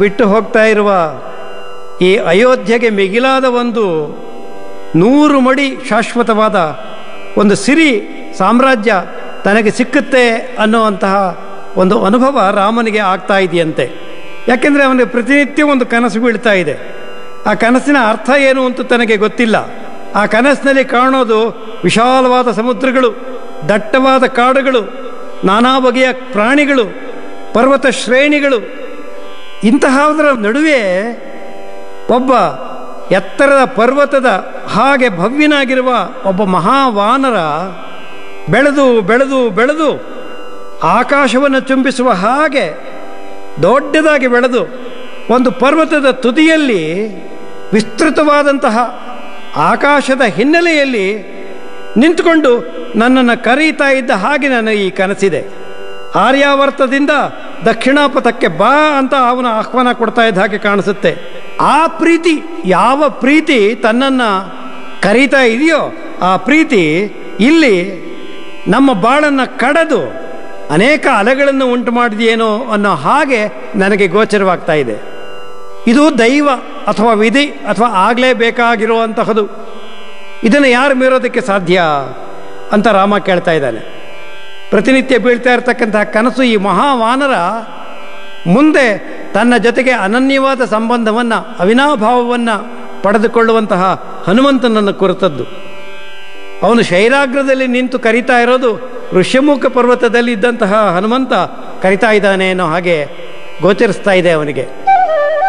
ಬಿಟ್ಟು ಹೋಗ್ತಾ ಇರುವ ಈ ಅಯೋಧ್ಯೆಗೆ ಮಿಗಿಲಾದ ಒಂದು ನೂರು ಮಡಿ ಶಾಶ್ವತವಾದ ಒಂದು ಸಿರಿ ಸಾಮ್ರಾಜ್ಯ ತನಗೆ ಸಿಕ್ಕುತ್ತೆ ಅನ್ನುವಂತಹ ಒಂದು ಅನುಭವ ರಾಮನಿಗೆ ಆಗ್ತಾ ಇದೆಯಂತೆ ಯಾಕೆಂದರೆ ಅವನಿಗೆ ಪ್ರತಿನಿತ್ಯ ಒಂದು ಕನಸು ಬೀಳ್ತಾ ಇದೆ ಆ ಕನಸಿನ ಅರ್ಥ ಏನು ಅಂತ ತನಗೆ ಗೊತ್ತಿಲ್ಲ ಆ ಕನಸಿನಲ್ಲಿ ಕಾಣೋದು ವಿಶಾಲವಾದ ಸಮುದ್ರಗಳು ದಟ್ಟವಾದ ಕಾಡುಗಳು ನಾನಾ ಬಗೆಯ ಪ್ರಾಣಿಗಳು ಪರ್ವತ ಶ್ರೇಣಿಗಳು ಇಂತಹದರ ನಡುವೆ ಒಬ್ಬ ಎತ್ತರದ ಪರ್ವತದ ಹಾಗೆ ಭವ್ಯನಾಗಿರುವ ಒಬ್ಬ ಮಹಾವಾನರ ಬೆಳೆದು ಬೆಳೆದು ಬೆಳೆದು ಆಕಾಶವನ್ನು ಚುಂಬಿಸುವ ಹಾಗೆ ದೊಡ್ಡದಾಗಿ ಬೆಳೆದು ಒಂದು ಪರ್ವತದ ತುದಿಯಲ್ಲಿ ವಿಸ್ತೃತವಾದಂತಹ ಆಕಾಶದ ಹಿನ್ನೆಲೆಯಲ್ಲಿ ನಿಂತುಕೊಂಡು ನನ್ನನ್ನು ಕರೀತಾ ಇದ್ದ ಹಾಗೆ ನನ್ನ ಈ ಕನಸಿದೆ ಆರ್ಯಾವರ್ತದಿಂದ ದಕ್ಷಿಣಾಪಥಕ್ಕೆ ಬಾ ಅಂತ ಅವನ ಆಹ್ವಾನ ಕೊಡ್ತಾ ಇದ್ದ ಹಾಗೆ ಕಾಣಿಸುತ್ತೆ ಆ ಪ್ರೀತಿ ಯಾವ ಪ್ರೀತಿ ತನ್ನನ್ನು ಕರೀತಾ ಇದೆಯೋ ಆ ಪ್ರೀತಿ ಇಲ್ಲಿ ನಮ್ಮ ಬಾಳನ್ನು ಕಡೆದು ಅನೇಕ ಅಲೆಗಳನ್ನು ಉಂಟು ಮಾಡಿದೆಯೇನೋ ಅನ್ನೋ ಹಾಗೆ ನನಗೆ ಗೋಚರವಾಗ್ತಾ ಇದೆ ಇದು ದೈವ ಅಥವಾ ವಿಧಿ ಅಥವಾ ಆಗಲೇಬೇಕಾಗಿರುವಂತಹದು ಇದನ್ನು ಯಾರು ಮೀರೋದಕ್ಕೆ ಸಾಧ್ಯ ಅಂತ ರಾಮ ಕೇಳ್ತಾ ಇದ್ದಾನೆ ಪ್ರತಿನಿತ್ಯ ಬೀಳ್ತಾ ಇರತಕ್ಕಂತಹ ಕನಸು ಈ ಮಹಾವಾನರ ಮುಂದೆ ತನ್ನ ಜೊತೆಗೆ ಅನನ್ಯವಾದ ಸಂಬಂಧವನ್ನು ಅವಿನಾಭಾವವನ್ನು ಪಡೆದುಕೊಳ್ಳುವಂತಹ ಹನುಮಂತನನ್ನು ಕುರಿತದ್ದು ಅವನು ಶೈರಾಗ್ರದಲ್ಲಿ ನಿಂತು ಕರಿತಾ ಇರೋದು ಋಷ್ಯಮುಖ ಪರ್ವತದಲ್ಲಿ ಇದ್ದಂತಹ ಹನುಮಂತ ಕರಿತಾ ಇದ್ದಾನೆ ಅನ್ನೋ ಹಾಗೆ ಗೋಚರಿಸ್ತಾ ಇದೆ ಅವನಿಗೆ